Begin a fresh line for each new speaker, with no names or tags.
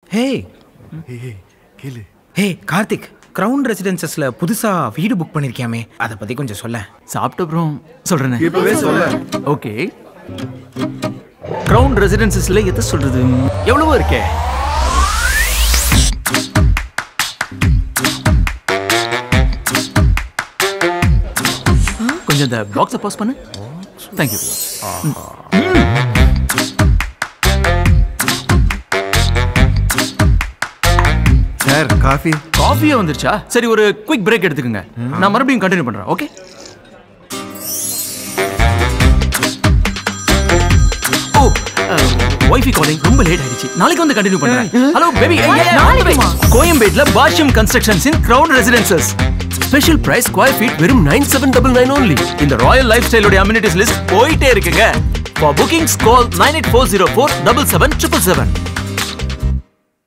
ஹே
கேளு
ஹே கார்த்திக் கிரவுன் ரெசிடென்சஸ்ல புதுசா வீடு புக் பண்ணிருக்கியாமே அதை பத்தி கொஞ்சம் சொல்ல
சாப்பிட்ட அப்புறம் சொல்றேனே
இப்பவே சொல்ல
ஓகே கிரவுன் ரெசிடென்சஸ்ல எதை சொல்றது எவ்வளவோ இருக்கே கொஞ்சம் இந்த பாக்ஸை பாஸ் பண்ணு தேங்க்யூ
சார் காஃபி
காஃபியே வந்துருச்சா சரி ஒரு குயிக் பிரேக் எடுத்துக்கோங்க நான் மறுபடியும் கண்டினியூ பண்றேன் ஓகே ஓ ஒய்ஃபி காலிங் ரொம்ப லேட் ஆயிடுச்சு நாளைக்கு வந்து கண்டினியூ பண்றேன் ஹலோ பேபி கோயம்பேட்ல Bashyam constructions in crown residences special price square feet வெறும் nine seven double nine only இந்த ராயல் லைஃப் ஸ்டைலோட அம்யூனிட்டிஸ் லிஸ்ட் போயிட்டே இருக்குங்க for bookings call nine eight four zero four double seven triple seven